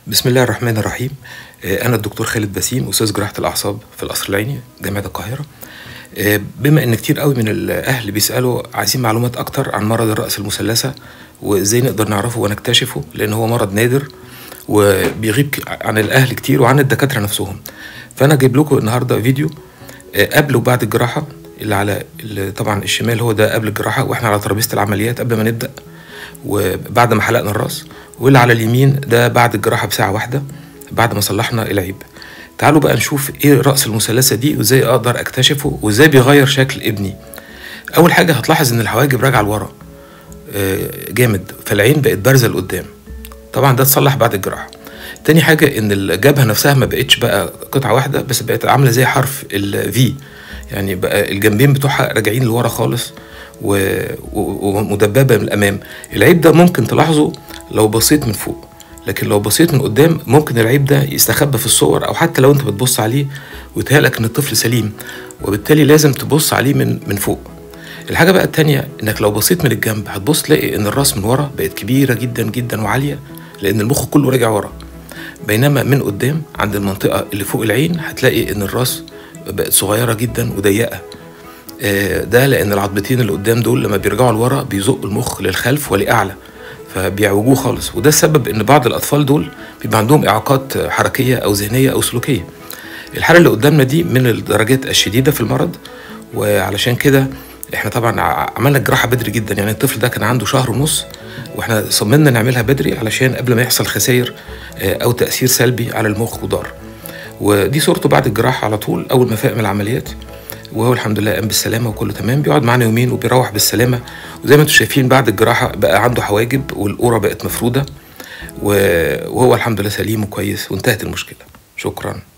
بسم الله الرحمن الرحيم آه، أنا الدكتور خالد بسيم أستاذ جراحة الأعصاب في القصر العيني جامعة القاهرة آه، بما إن كتير قوي من الأهل بيسألوا عايزين معلومات أكتر عن مرض الرأس المثلثة وإزاي نقدر نعرفه ونكتشفه لأن هو مرض نادر وبيغيب ك- عن الأهل كتير وعن الدكاترة نفسهم فأنا جايب لكم النهاردة فيديو آه، قبل وبعد الجراحة اللي على اللي طبعا الشمال هو ده قبل الجراحة واحنا على ترابيزة العمليات قبل ما نبدأ وبعد ما حلقنا الراس واللي على اليمين ده بعد الجراحة بساعة واحدة بعد ما صلحنا العيب تعالوا بقى نشوف ايه رأس المثلثة دي وازاي اقدر اكتشفه وازاي بيغير شكل ابني اول حاجة هتلاحظ ان الحواجب راجعة لورا آه، جامد فالعين بقت بارزة لقدام طبعا ده اتصلح بعد الجراحة تاني حاجة ان الجبهة نفسها ما بقتش بقى قطعة واحدة بس بقت عاملة زي حرف الفي يعني بقى الجنبين بتوعها راجعين لورا خالص و- و- ومدببة من الأمام العيب ده ممكن تلاحظه لو بصيت من فوق لكن لو بصيت من قدام ممكن العيب ده يستخبى في الصور أو حتى لو أنت بتبص عليه ويتهيألك إن الطفل سليم وبالتالي لازم تبص عليه من من فوق الحاجة بقى التانية إنك لو بصيت من الجنب هتبص تلاقي إن الراس من ورا بقت كبيرة جدا جدا وعالية لأن المخ كله راجع ورا بينما من قدام عند المنطقة اللي فوق العين هتلاقي إن الراس بقت صغيرة جدا وضيقة آه، ده لأن العظمتين اللي قدام دول لما بيرجعوا لورا بيزقوا المخ للخلف ولأعلى فبيعوجوه خالص وده السبب إن بعض الأطفال دول بيبقى عندهم إعاقات حركية أو ذهنية أو سلوكية الحالة اللي قدامنا دي من الدرجات الشديدة في المرض وعلشان كده احنا طبعا ع- عملنا الجراحة بدري جدا يعني الطفل ده كان عنده شهر ونص واحنا صممنا نعملها بدري علشان قبل ما يحصل خسائر آه، او تأثير سلبي على المخ وضار ودي صورته بعد الجراحة على طول أول ما فاق من العمليات وهو الحمد لله قام بالسلامة وكله تمام بيقعد معانا يومين وبيروح بالسلامة وزي ما انتم شايفين بعد الجراحة بقى عنده حواجب والقورة بقت مفرودة و- وهو الحمد لله سليم وكويس وانتهت المشكلة شكرا